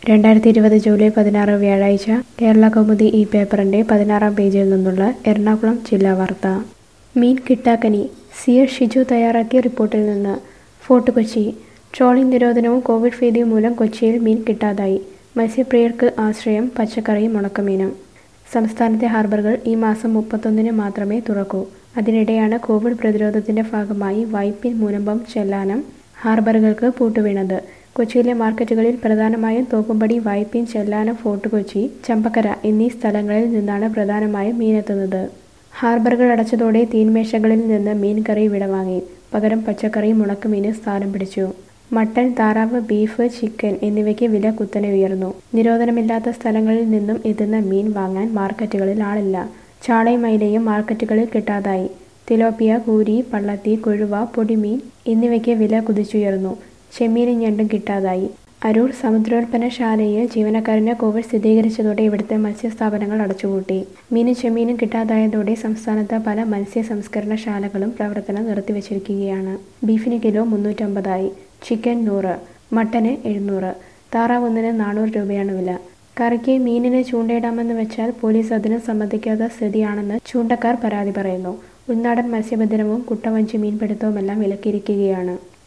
രണ്ടായിരത്തി ഇരുപത് ജൂലൈ പതിനാറ് വ്യാഴാഴ്ച കേരള കൗമുദി ഈ പേപ്പറിന്റെ പതിനാറാം പേജിൽ നിന്നുള്ള എറണാകുളം ജില്ലാ വാർത്ത മീൻ കിട്ടാക്കനി സി എസ് ഷിജു തയ്യാറാക്കിയ റിപ്പോർട്ടിൽ നിന്ന് ഫോർട്ട് കൊച്ചി ട്രോളിംഗ് നിരോധനവും കോവിഡ് ഭീതിയും മൂലം കൊച്ചിയിൽ മീൻ കിട്ടാതായി മത്സ്യപ്രിയർക്ക് ആശ്രയം പച്ചക്കറിയും ഉണക്കമീനും സംസ്ഥാനത്തെ ഹാർബറുകൾ ഈ മാസം മുപ്പത്തൊന്നിന് മാത്രമേ തുറക്കൂ അതിനിടെയാണ് കോവിഡ് പ്രതിരോധത്തിന്റെ ഭാഗമായി വൈപ്പിൻ മുനമ്പം ചെല്ലാനം ഹാർബറുകൾക്ക് പൂട്ടുവീണത് കൊച്ചിയിലെ മാർക്കറ്റുകളിൽ പ്രധാനമായും തോപ്പുംപടി വൈപ്പിൻ ചെല്ലാനം ഫോർട്ട് കൊച്ചി ചമ്പക്കര എന്നീ സ്ഥലങ്ങളിൽ നിന്നാണ് പ്രധാനമായും മീനെത്തുന്നത് ഹാർബറുകൾ അടച്ചതോടെ തീൻമേശകളിൽ നിന്ന് മീൻ കറി വിടവാങ്ങി പകരം പച്ചക്കറിയും ഉണക്കമീന് സ്ഥാനം പിടിച്ചു മട്ടൺ താറാവ് ബീഫ് ചിക്കൻ എന്നിവയ്ക്ക് വില കുത്തനെ ഉയർന്നു നിരോധനമില്ലാത്ത സ്ഥലങ്ങളിൽ നിന്നും എത്തുന്ന മീൻ വാങ്ങാൻ മാർക്കറ്റുകളിൽ ആളില്ല ചാളയും അയിലയും മാർക്കറ്റുകളിൽ കിട്ടാതായി തിലോപ്പിയ കൂരി പള്ളത്തി കൊഴുവ പൊടിമീൻ എന്നിവയ്ക്ക് വില കുതിച്ചുയർന്നു ചെമ്മീനും ഞണ്ടും കിട്ടാതായി അരൂർ സമുദ്രോൽപ്പന്നശാലയിൽ ജീവനക്കാരന് കോവിഡ് സ്ഥിരീകരിച്ചതോടെ ഇവിടുത്തെ മത്സ്യസ്ഥാപനങ്ങൾ അടച്ചുപൂട്ടി മീനും ചെമ്മീനും കിട്ടാതായതോടെ സംസ്ഥാനത്ത് പല മത്സ്യ സംസ്കരണശാലകളും പ്രവർത്തനം നിർത്തിവച്ചിരിക്കുകയാണ് ബീഫിന് കിലോ മുന്നൂറ്റമ്പതായി ചിക്കൻ നൂറ് മട്ടന് എഴുന്നൂറ് താറാവ് ഒന്നിന് നാനൂറ് രൂപയാണ് വില കറിക്ക് മീനിന് ചൂണ്ടയിടാമെന്ന് വെച്ചാൽ പോലീസ് അതിന് സമ്മതിക്കാത്ത സ്ഥിതിയാണെന്ന് ചൂണ്ടക്കാർ പരാതി പറയുന്നു ഉൾനാടൻ മത്സ്യബന്ധനവും കുട്ടവഞ്ചി മീൻപിടുത്തവുമെല്ലാം വിലക്കിയിരിക്കുകയാണ്